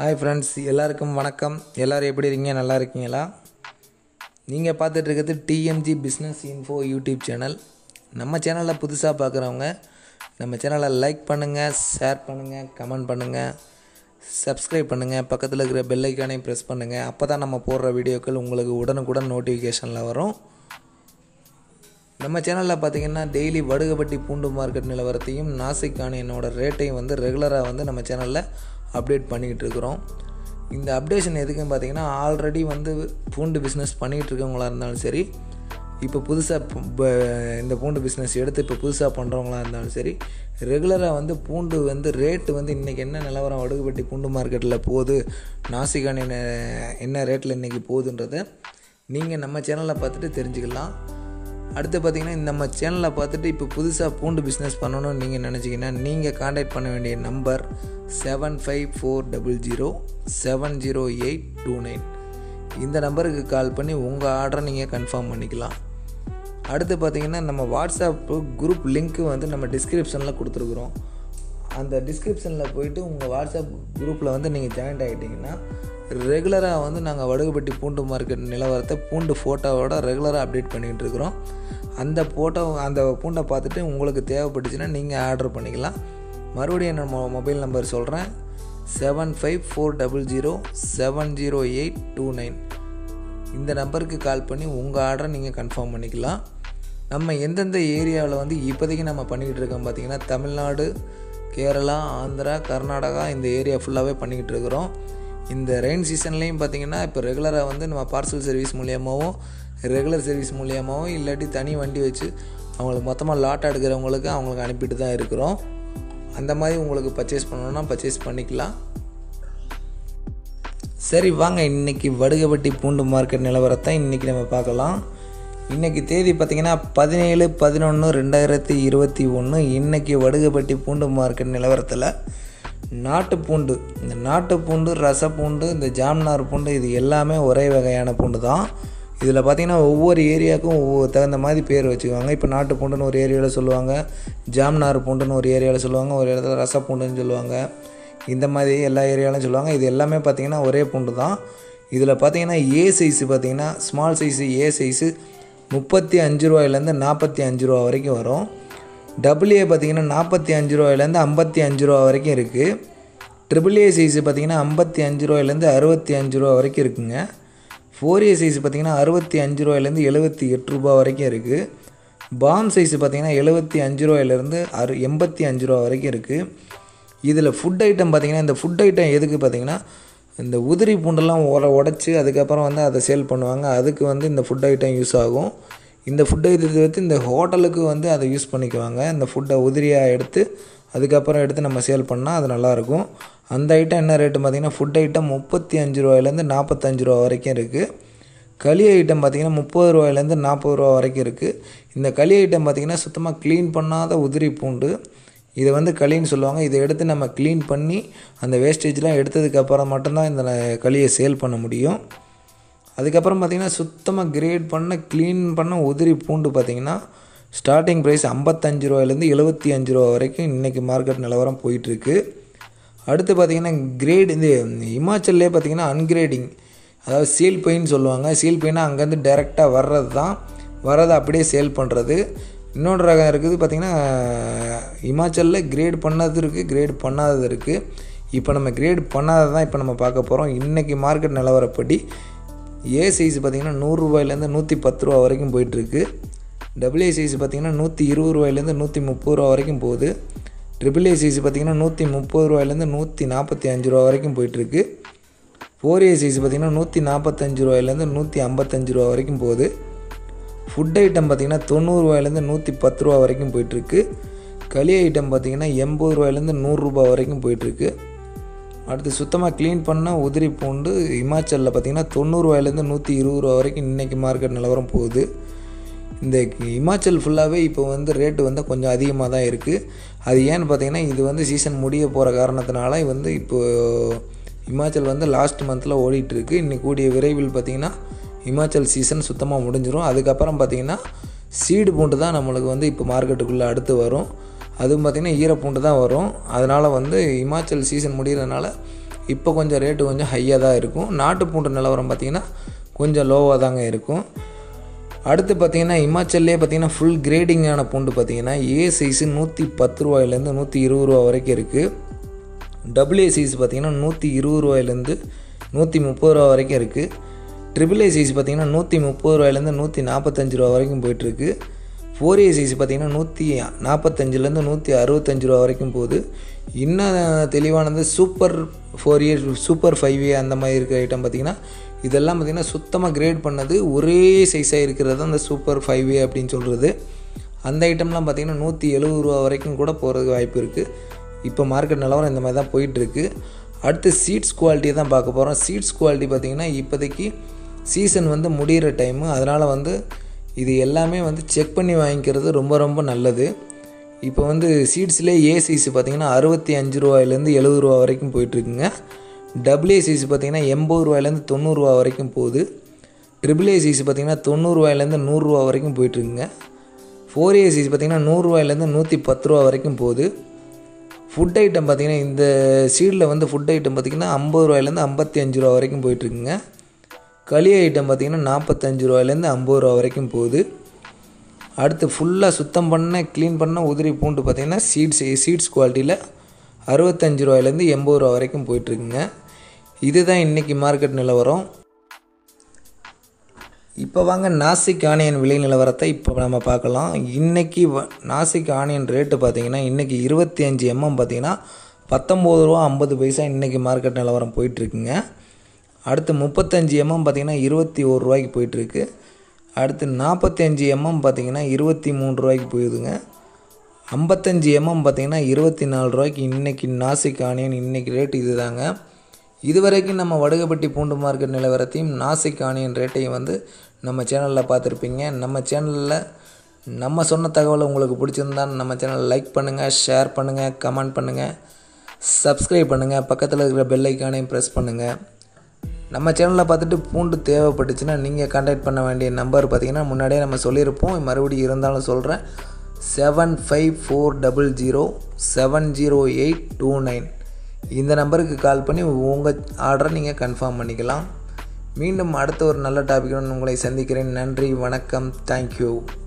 hi friends எல்லாருக்கும் வணக்கம் எல்லோரும் எப்படி இருக்கீங்க நல்லா இருக்கீங்களா நீங்கள் பார்த்துட்டு இருக்கிறது TMG business info YouTube channel நம்ம சேனலில் புதுசாக பார்க்குறவங்க நம்ம சேனலை லைக் பண்ணுங்கள் ஷேர் பண்ணுங்கள் கமெண்ட் பண்ணுங்கள் சப்ஸ்கிரைப் பண்ணுங்கள் பக்கத்தில் இருக்கிற பெல் ஐக்கானையும் ப்ரெஸ் பண்ணுங்கள் அப்போ தான் நம்ம போடுற வீடியோக்கள் உங்களுக்கு உடனுக்குடன் நோட்டிஃபிகேஷனில் வரும் நம்ம சேனலில் பார்த்தீங்கன்னா டெய்லி வடுகப்பட்டி பூண்டு மார்க்கெட் நிலவரத்தையும் நாசிக் ஆனியனோட ரேட்டையும் வந்து ரெகுலராக வந்து நம்ம சேனலில் அப்டேட் பண்ணிக்கிட்டு இருக்கிறோம் இந்த அப்டேஷன் எதுக்குன்னு பார்த்தீங்கன்னா ஆல்ரெடி வந்து பூண்டு பிஸ்னஸ் பண்ணிக்கிட்டு இருக்கவங்களா இருந்தாலும் சரி இப்போ புதுசாக இந்த பூண்டு பிஸ்னஸ் எடுத்து இப்போ புதுசாக பண்ணுறவங்களா இருந்தாலும் சரி ரெகுலராக வந்து பூண்டு வந்து ரேட்டு வந்து இன்றைக்கி என்ன நிலவரம் வடுகுப்பட்டி பூண்டு மார்க்கெட்டில் போகுது நாசிக் ஆனியன் என்ன ரேட்டில் இன்றைக்கி போகுதுன்றதை நீங்கள் நம்ம சேனலில் பார்த்துட்டு தெரிஞ்சுக்கலாம் அடுத்து பார்த்தீங்கன்னா நம்ம சேனலை பார்த்துட்டு இப்போ புதுசாக பூண்டு பிஸ்னஸ் பண்ணணும்னு நீங்கள் நினச்சிங்கன்னா நீங்கள் காண்டாக்ட் பண்ண வேண்டிய number seven five four double zero seven zero eight two nine இந்த நம்பருக்கு கால் பண்ணி உங்கள் ஆர்டரை நீங்கள் கன்ஃபார்ம் பண்ணிக்கலாம் அடுத்து பார்த்தீங்கன்னா நம்ம வாட்ஸ்அப் குரூப் லிங்க்கு வந்து நம்ம டிஸ்கிரிப்ஷனில் கொடுத்துருக்குறோம் அந்த டிஸ்கிரிப்ஷனில் போயிட்டு உங்கள் வாட்ஸ்அப் குரூப்பில் வந்து நீங்கள் ஜாயின்ட் ஆகிட்டிங்கன்னா ரெகுலராக வந்து நாங்கள் வடுகுப்பட்டி பூண்டு மார்க்கெட் நிலவரத்தை பூண்டு ஃபோட்டோவோட ரெகுலராக அப்டேட் பண்ணிகிட்டு இருக்கிறோம் அந்த ஃபோட்டோ அந்த பூண்டை பார்த்துட்டு உங்களுக்கு தேவைப்பட்டுச்சுன்னா நீங்கள் ஆர்டர் பண்ணிக்கலாம் மறுபடியும் என்னோட மொபைல் நம்பர் சொல்கிறேன் seven five four double zero seven zero eight two nine இந்த நம்பருக்கு கால் பண்ணி உங்கள் ஆர்டரை நீங்கள் கன்ஃபார்ம் பண்ணிக்கலாம் நம்ம எந்தெந்த ஏரியாவில் வந்து இப்போதைக்கு நம்ம பண்ணிக்கிட்டு இருக்கோம் பார்த்திங்கன்னா தமிழ்நாடு கேரளா ஆந்திரா கர்நாடகா இந்த ஏரியா ஃபுல்லாகவே பண்ணிக்கிட்டு இருக்கிறோம் இந்த ரெயின் சீசன்லேயும் பார்த்திங்கன்னா இப்போ ரெகுலராக வந்து நம்ம பார்சல் சர்வீஸ் மூலியமாகவும் ரெகுலர் சர்வீஸ் மூலியமாகவும் இல்லாட்டி தனி வண்டி வச்சு அவங்களுக்கு மொத்தமாக லாட் எடுக்கிறவங்களுக்கு அவங்களுக்கு அனுப்பிட்டு தான் இருக்கிறோம் அந்த மாதிரி உங்களுக்கு பர்ச்சேஸ் பண்ணணுன்னா பர்ச்சேஸ் பண்ணிக்கலாம் சரி வாங்க இன்றைக்கி வடுகப்பட்டி பூண்டு மார்க்கெட் நிலவரத்தை இன்றைக்கி நம்ம பார்க்கலாம் இன்றைக்கி தேதி பார்த்திங்கன்னா பதினேழு பதினொன்று ரெண்டாயிரத்தி இருபத்தி ஒன்று இன்றைக்கி வடுகப்பட்டி பூண்டு மார்க்கெட் நிலவரத்தில் நாட்டு பூண்டு இந்த நாட்டு பூண்டு ரசப்பூண்டு இந்த ஜாம்னார் பூண்டு இது எல்லாமே ஒரே வகையான பூண்டு தான் இதில் பார்த்திங்கன்னா ஒவ்வொரு ஏரியாவுக்கும் ஒவ்வொரு தகுந்த மாதிரி பேர் வச்சுக்குவாங்க இப்போ நாட்டு பூண்டுன்னு ஒரு ஏரியாவில் சொல்லுவாங்க ஜாம்னார் பூண்டுன்னு ஒரு ஏரியாவில் சொல்லுவாங்க ஒரு இடத்துல ரசப்பூண்டுன்னு சொல்லுவாங்க இந்த மாதிரி எல்லா ஏரியாவிலும் சொல்லுவாங்க இது எல்லாமே பார்த்திங்கன்னா ஒரே பூண்டு தான் இதில் பார்த்திங்கன்னா ஏ சைஸு பார்த்திங்கன்னா ஸ்மால் சைஸு ஏ சைஸு முப்பத்தி அஞ்சு ரூபாயிலேருந்து நாற்பத்தி அஞ்சு ரூபா வரைக்கும் வரும் டபுள் ஏ பார்த்திங்கன்னா நாற்பத்தி அஞ்சு ரூபாயிலேருந்து ஐம்பத்தி அஞ்சு ரூபா வரைக்கும் இருக்குது ட்ரிபிள் ஏ சைஸு பார்த்திங்கன்னா ஐம்பத்தி அஞ்சு ரூபாயிலேருந்து அறுபத்தி அஞ்சு ரூபா வரைக்கும் இருக்குங்க ஃபோர் ஏ சைஸ் பார்த்திங்கன்னா அறுபத்தி அஞ்சு ரூபாயிலேருந்து எழுபத்தி எட்டு ரூபா வரைக்கும் இருக்குது பாம் சைஸு பார்த்திங்கன்னா எழுபத்தி அஞ்சு ரூபாயிலேருந்து அறு எண்பத்தி அஞ்சு ரூபா வரைக்கும் இருக்குது இதில் ஃபுட் ஐட்டம் பார்த்திங்கன்னா இந்த ஃபுட் ஐட்டம் எதுக்கு பார்த்திங்கன்னா இந்த உதிரி பூண்டெல்லாம் உட உடச்சி அதுக்கப்புறம் வந்து அதை சேல் பண்ணுவாங்க அதுக்கு வந்து இந்த ஃபுட் ஐட்டம் யூஸ் ஆகும் இந்த ஃபுட் ஐட்டத்தை வந்து இந்த ஹோட்டலுக்கு வந்து அதை யூஸ் பண்ணிக்குவாங்க இந்த ஃபுட்டை உதிரியாக எடுத்து அதுக்கப்புறம் எடுத்து நம்ம சேல் பண்ணால் அது நல்லாயிருக்கும் அந்த ஐட்டம் என்ன ரேட்டு பார்த்திங்கன்னா ஃபுட் ஐட்டம் முப்பத்தி அஞ்சு ரூபாயிலேருந்து நாற்பத்தஞ்சு ரூபா வரைக்கும் இருக்குது களி ஐட்டம் பார்த்திங்கன்னா முப்பது ரூபாயிலேருந்து நாற்பது ரூபா வரைக்கும் இருக்குது இந்த களி ஐட்டம் பார்த்திங்கன்னா சுத்தமாக க்ளீன் பண்ணாத உதிரி பூண்டு இதை வந்து களின்னு சொல்லுவாங்க இதை எடுத்து நம்ம க்ளீன் பண்ணி அந்த வேஸ்டேஜ்லாம் எடுத்ததுக்கப்புறம் மட்டும்தான் இந்த களியை சேல் பண்ண முடியும் அதுக்கப்புறம் பார்த்திங்கன்னா சுத்தமாக கிரேட் பண்ண க்ளீன் பண்ண உதிரி பூண்டு பார்த்திங்கன்னா ஸ்டார்டிங் ப்ரைஸ் ஐம்பத்தஞ்சு ரூபாயிலேருந்து எழுபத்தி அஞ்சு ரூபா வரைக்கும் இன்றைக்கி மார்க்கெட் நிலவரம் போயிட்டுருக்கு அடுத்து பார்த்திங்கன்னா கிரேட் இந்த இமாச்சல்லே பார்த்திங்கன்னா அன்கிரேடிங் அதாவது சீல் பெயின் சொல்லுவாங்க சீல் பெயினா அங்கேருந்து டைரெக்டாக வர்றது தான் வர்றதை அப்படியே சேல் பண்ணுறது இன்னொன்று ரகம் இருக்குது பார்த்திங்கன்னா இமாச்சலில் கிரேட் பண்ணது இருக்குது கிரேட் பண்ணாதது இருக்குது இப்போ நம்ம கிரேட் பண்ணாதது தான் இப்போ நம்ம பார்க்க போகிறோம் இன்றைக்கி மார்க்கெட் நிலவரப்படி ஏ சைஸ் பார்த்திங்கன்னா நூறுரூவாயிலேருந்து நூற்றி பத்து ரூபா வரைக்கும் போயிட்டுருக்கு டபுள் ஏ சைஸ் பார்த்திங்கன்னா நூற்றி இருபது ரூபாயிலேருந்து நூற்றி முப்பது ரூபா வரைக்கும் போகுது ட்ரிபிள் ஏ சைஸ் பார்த்திங்கன்னா நூற்றி முப்பது ரூபாயிலேருந்து நூற்றி நாற்பத்தி அஞ்சு ரூபா வரைக்கும் போயிட்டுருக்கு ஃபோர் ஏ சைஸ் பார்த்திங்கன்னா நூற்றி நாற்பத்தஞ்சு ரூபாயிலேருந்து நூற்றி ஐம்பத்தஞ்சு ரூபா வரைக்கும் போகுது ஃபுட் ஐட்டம் பார்த்திங்கன்னா தொண்ணூறுரூவாயிலேருந்து நூற்றி பத்து ரூபா வரைக்கும் போயிட்டுருக்கு களி ஐட்டம் பார்த்திங்கன்னா எண்பது ரூபாயிலேருந்து நூறுரூபா வரைக்கும் போயிட்டுருக்கு அடுத்து சுத்தமாக க்ளீன் பண்ணால் உதிரி பூண்டு இமாச்சலில் பார்த்திங்கன்னா தொண்ணூறுரூவாயிலேருந்து நூற்றி இருபது ரூபா வரைக்கும் இன்றைக்கி மார்க்கெட் நிலவரம் போகுது இந்த இமாச்சல் ஃபுல்லாகவே இப்போ வந்து ரேட்டு வந்து கொஞ்சம் அதிகமாக தான் இருக்குது அது ஏன்னு பார்த்திங்கன்னா இது வந்து சீசன் முடிய போகிற காரணத்தினால வந்து இப்போது இமாச்சல் வந்து லாஸ்ட் மந்தில் ஓடிட்டுருக்கு இன்னைக்கு கூடிய விரைவில் பார்த்திங்கன்னா இமாச்சல் சீசன் சுத்தமாக முடிஞ்சிடும் அதுக்கப்புறம் பார்த்திங்கன்னா சீடு பூண்டு தான் நம்மளுக்கு வந்து இப்போ மார்க்கெட்டுக்குள்ளே அடுத்து வரும் அதுவும் பார்த்திங்கன்னா ஈரப்பூண்டு தான் வரும் அதனால் வந்து இமாச்சல் சீசன் முடிகிறதுனால இப்போ கொஞ்சம் ரேட்டு கொஞ்சம் ஹையாக தான் இருக்கும் நாட்டு பூண்டு நிலவரம் பார்த்திங்கன்னா கொஞ்சம் லோவாக தாங்க இருக்கும் அடுத்து பார்த்திங்கன்னா இமாச்சல்லே பார்த்திங்கன்னா ஃபுல் கிரேடிங்கான பூண்டு பார்த்திங்கன்னா ஏ சைஸு நூற்றி பத்து ரூபாயிலேருந்து நூற்றி இருபது ரூபா வரைக்கும் இருக்குது டபுள் ஏ சைஸ் பார்த்திங்கன்னா நூற்றி இருபது ரூபாயிலேருந்து நூற்றி முப்பது ரூபா வரைக்கும் இருக்குது ட்ரிபிள் ஏ சைஸ் பார்த்திங்கன்னா நூற்றி முப்பது ரூபாயிலேருந்து நூற்றி நாற்பத்தஞ்சு ரூபா வரைக்கும் போயிட்டுருக்கு ஃபோர் ஏ சைஸ் பார்த்திங்கன்னா நூற்றி நாற்பத்தஞ்சிலேருந்து நூற்றி அறுபத்தஞ்சு ரூபா வரைக்கும் போகுது இன்னும் தெளிவானது super four year super five ஏ அந்த மாதிரி இருக்கிற ஐட்டம் பார்த்திங்கன்னா இதெல்லாம் பார்த்திங்கன்னா சுத்தமாக கிரேட் பண்ணது ஒரே சைஸாக இருக்கிறது அந்த சூப்பர் ஃபைவ் ஏ அப்படின்னு சொல்கிறது அந்த ஐட்டம்லாம் பார்த்திங்கன்னா நூற்றி எழுபது ரூபா வரைக்கும் கூட போகிறதுக்கு வாய்ப்பு இருக்குது இப்போ மார்க்கெட் நிலவரம் இந்த மாதிரி தான் போயிட்டுருக்கு அடுத்து சீட்ஸ் குவாலிட்டியை தான் பார்க்க போகிறோம் சீட்ஸ் குவாலிட்டி பார்த்திங்கன்னா இப்போதைக்கு சீசன் வந்து முடிகிற டைமு அதனால் வந்து இது எல்லாமே வந்து செக் பண்ணி வாங்கிக்கிறது ரொம்ப ரொம்ப நல்லது இப்போ வந்து சீட்ஸ்லேயே ஏ சைஸ் பார்த்திங்கன்னா அறுபத்தி அஞ்சு ரூபாயிலேருந்து எழுபது ரூபா வரைக்கும் போயிட்டுருக்குங்க டபுள் ஏ சைஸ் பார்த்திங்கன்னா எண்பது ரூபாயிலேருந்து தொண்ணூறுரூவா வரைக்கும் போகுது ட்ரிபிள் ஏ சைஸ் பார்த்திங்கன்னா தொண்ணூறுரூவாயிலேருந்து நூறுரூவா வரைக்கும் போயிட்டுருக்குங்க ஃபோர் ஏ சைஸ் பார்த்திங்கன்னா நூறுரூவாயிலேருந்து நூற்றி பத்து ரூபா வரைக்கும் போகுது ஃபுட் ஐட்டம் பார்த்திங்கன்னா இந்த சீடில் வந்து ஃபுட் ஐட்டம் பார்த்திங்கன்னா ஐம்பது ரூபாயிலேருந்து ஐம்பத்தி அஞ்சு ரூபா வரைக்கும் போயிட்டுருக்குங்க களி ஐட்டம் பார்த்திங்கன்னா நாற்பத்தஞ்சு ரூபாயிலேருந்து ஐம்பது ரூபா வரைக்கும் போகுது அடுத்து ஃபுல்லாக சுத்தம் பண்ண க்ளீன் பண்ண உதிரி பூண்டு பார்த்திங்கன்னா சீட்ஸ் சீட்ஸ் குவாலிட்டியில் அறுபத்தஞ்சு ரூபாயிலேருந்து எண்பது ரூபா வரைக்கும் போயிட்டுருக்குங்க இதுதான் இன்றைக்கி மார்க்கெட் நிலவரம் இப்போ வாங்க நாசிக் ஆனியன் விலை நிலவரத்தை இப்போ நம்ம பார்க்கலாம் இன்றைக்கி வ நாசிக் ஆனியன் ரேட்டு பார்த்திங்கன்னா இன்றைக்கி இருபத்தி அஞ்சு எம்எம் பார்த்திங்கன்னா பத்தொம்போது ரூபா ஐம்பது பைசா இன்றைக்கி மார்க்கெட் நிலவரம் போயிட்டுருக்குங்க அடுத்து முப்பத்தஞ்சு எம்எம் பார்த்திங்கன்னா இருபத்தி ஒரு ரூபாய்க்கு போயிட்டுருக்கு அடுத்து நாற்பத்தி அஞ்சு எம்எம் பார்த்திங்கன்னா இருபத்தி மூணு ரூபாய்க்கு போயிடுதுங்க ஐம்பத்தஞ்சு எம்எம் பார்த்திங்கன்னா இருபத்தி நாலு ரூபாய்க்கு இன்றைக்கி நாசிக் ஆனியன் இன்றைக்கி ரேட் இது தாங்க இது வரைக்கும் நம்ம வடுகப்பட்டி பூண்டு மார்க்கெட் நிலவரத்தையும் நாசிக் ஆனியன் ரேட்டையும் வந்து நம்ம சேனலில் பார்த்துருப்பீங்க நம்ம சேனலில் நம்ம சொன்ன தகவல் உங்களுக்கு பிடிச்சிருந்தா நம்ம சேனலை லைக் பண்ணுங்கள் ஷேர் பண்ணுங்கள் கமெண்ட் பண்ணுங்கள் சப்ஸ்கிரைப் பண்ணுங்கள் பக்கத்தில் இருக்கிற பெல் ஐக்கானையும் ப்ரெஸ் பண்ணுங்கள் நம்ம சேனலில் பார்த்துட்டு பூண்டு தேவைப்பட்டுச்சுன்னா நீங்கள் கான்டாக்ட் பண்ண வேண்டிய நம்பர் பார்த்தீங்கன்னா முன்னாடியே நம்ம சொல்லியிருப்போம் மறுபடியும் இருந்தாலும் சொல்கிறேன் seven five four double zero seven zero eight two nine இந்த நம்பருக்கு கால் பண்ணி உங்கள் ஆர்டரை நீங்கள் கன்ஃபார்ம் பண்ணிக்கலாம் மீண்டும் அடுத்த ஒரு நல்ல டாபிக்குடன் உங்களை சந்திக்கிறேன் நன்றி வணக்கம் தேங்க்யூ